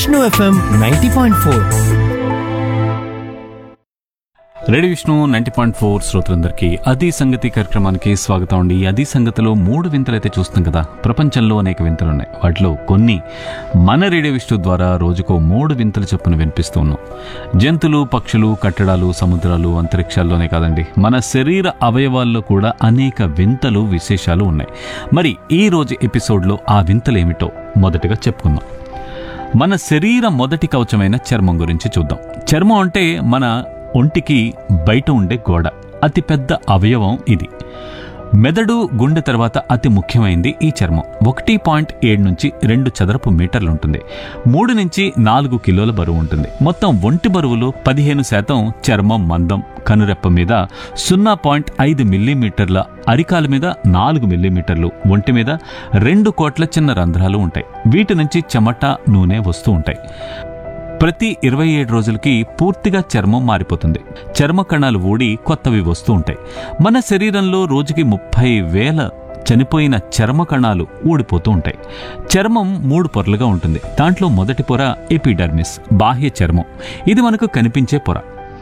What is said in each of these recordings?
Vishnu FM ninety point four ready Vishnu ninety point four శ్రోతలందరికీ అది సంగతి కార్యక్రమానికి స్వాగతం అండి అది సంగతిలో మూడు వింతలైతే చూస్తాం కదా ప్రపంచంలో అనేక వింతలు ఉన్నాయి వాటిలో కొన్ని మన రేడియో విష్ణు ద్వారా రోజుకో మూడు వింతలు చొప్పున వినిపిస్తూ ఉన్నాం జంతువులు పక్షులు కట్టడాలు సముద్రాలు అంతరిక్షాల్లోనే కాదండి మన శరీర అవయవాల్లో కూడా అనేక వింతలు విశేషాలు ఉన్నాయి మరి ఈ రోజు ఎపిసోడ్లో ఆ వింతలు ఏమిటో మొదటగా చెప్పుకుందాం మన శరీర మొదటి కవచమైన చర్మం గురించి చూద్దాం చర్మం అంటే మన ఒంటికి బయట ఉండే గోడ అతి పెద్ద అవయవం ఇది మెదడు గుండె తర్వాత అతి ముఖ్యమైనది ఈ చర్మం ఒకటి పాయింట్ ఏడు నుంచి రెండు చదరపు మీటర్లు ఉంటుంది మూడు నుంచి నాలుగు కిలోల బరువు ఉంటుంది మొత్తం ఒంటి బరువులో పదిహేను శాతం చర్మం మందం కనురెప్ప మీద సున్నా పాయింట్ ఐదు మిల్లీమీటర్ల అరికాల మీద నాలుగు మిల్లీమీటర్లు ఒంటి మీద రెండు కోట్ల చిన్న రంధ్రాలు ఉంటాయి వీటి నుంచి చెమట నూనె వస్తూ ఉంటాయి ప్రతి ఇరవై ఏడు రోజులకి పూర్తిగా చర్మం మారిపోతుంది చర్మ కణాలు ఊడి కొత్తవి వస్తూ ఉంటాయి మన శరీరంలో రోజుకి ముప్పై వేల చనిపోయిన చర్మ కణాలు ఊడిపోతూ ఉంటాయి చర్మం మూడు పొరలుగా ఉంటుంది దాంట్లో మొదటి పొర ఎపిడర్మిస్ బాహ్య చర్మం ఇది మనకు కనిపించే పొర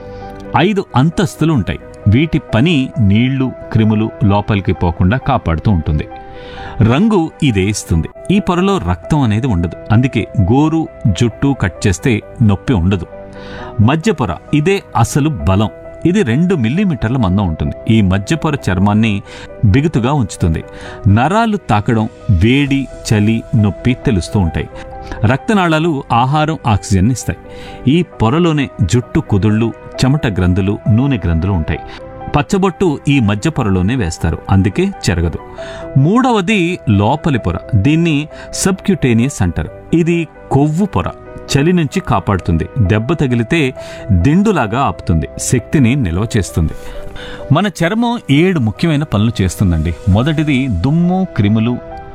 ఐదు అంతస్తులు ఉంటాయి వీటి పని నీళ్లు క్రిములు లోపలికి పోకుండా కాపాడుతూ ఉంటుంది రంగు ఇదే ఇస్తుంది ఈ పొరలో రక్తం అనేది ఉండదు అందుకే గోరు జుట్టు కట్ చేస్తే నొప్పి ఉండదు మధ్య పొర ఇదే అసలు బలం ఇది రెండు మిల్లీమీటర్ల మందం ఉంటుంది ఈ మధ్య పొర చర్మాన్ని బిగుతుగా ఉంచుతుంది నరాలు తాకడం వేడి చలి నొప్పి తెలుస్తూ ఉంటాయి రక్తనాళాలు ఆహారం ఆక్సిజన్ ఇస్తాయి ఈ పొరలోనే జుట్టు కుదుళ్ళు చెమట గ్రంథులు నూనె గ్రంథులు ఉంటాయి పచ్చబొట్టు ఈ మధ్య పొరలోనే వేస్తారు అందుకే చెరగదు మూడవది లోపలి పొర దీన్ని సబ్క్యూటేనియస్ అంటారు ఇది కొవ్వు పొర చలి నుంచి కాపాడుతుంది దెబ్బ తగిలితే దిండులాగా ఆపుతుంది శక్తిని నిల్వ చేస్తుంది మన చర్మం ఏడు ముఖ్యమైన పనులు చేస్తుందండి మొదటిది దుమ్ము క్రిములు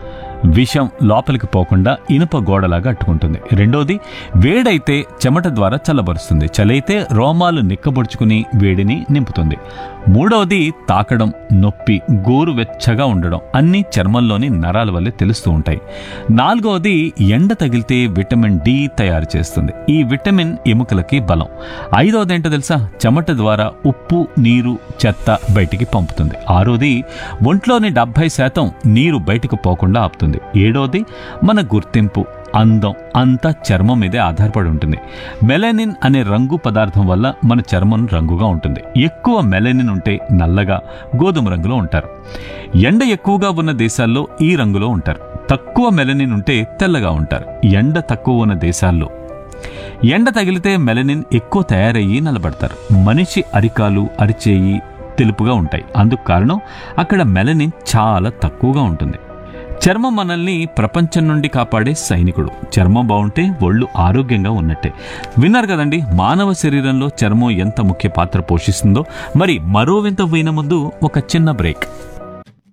విషం లోపలికి పోకుండా ఇనుప గోడలాగా అట్టుకుంటుంది రెండోది వేడైతే చెమట ద్వారా చల్లబరుస్తుంది చలైతే రోమాలు నిక్కబొడుచుకుని వేడిని నింపుతుంది మూడవది తాకడం నొప్పి గోరు వెచ్చగా ఉండడం అన్ని చర్మంలోని నరాల వల్లే తెలుస్తూ ఉంటాయి నాలుగవది ఎండ తగిలితే విటమిన్ డి తయారు చేస్తుంది ఈ విటమిన్ ఎముకలకి బలం ఐదవది ఏంటో తెలుసా చెమట ద్వారా ఉప్పు నీరు చెత్త బయటికి పంపుతుంది ఆరోది ఒంట్లోని డెబ్బై శాతం నీరు బయటకు పోకుండా ఆపుతుంది ఏడోది మన గుర్తింపు అందం అంతా చర్మం మీదే ఆధారపడి ఉంటుంది మెలనిన్ అనే రంగు పదార్థం వల్ల మన చర్మం రంగుగా ఉంటుంది ఎక్కువ మెలనిన్ ఉంటే నల్లగా గోధుమ రంగులో ఉంటారు ఎండ ఎక్కువగా ఉన్న దేశాల్లో ఈ రంగులో ఉంటారు తక్కువ మెలనిన్ ఉంటే తెల్లగా ఉంటారు ఎండ తక్కువ ఉన్న దేశాల్లో ఎండ తగిలితే మెలనిన్ ఎక్కువ తయారయ్యి నిలబడతారు మనిషి అరికాలు అరిచేయి తెలుపుగా ఉంటాయి అందుకు కారణం అక్కడ మెలనిన్ చాలా తక్కువగా ఉంటుంది చర్మం మనల్ని ప్రపంచం నుండి కాపాడే సైనికుడు చర్మం బాగుంటే ఒళ్ళు ఆరోగ్యంగా ఉన్నట్టే విన్నారు కదండి మానవ శరీరంలో చర్మం ఎంత ముఖ్య పాత్ర పోషిస్తుందో మరి మరో వింత పోయిన ముందు ఒక చిన్న బ్రేక్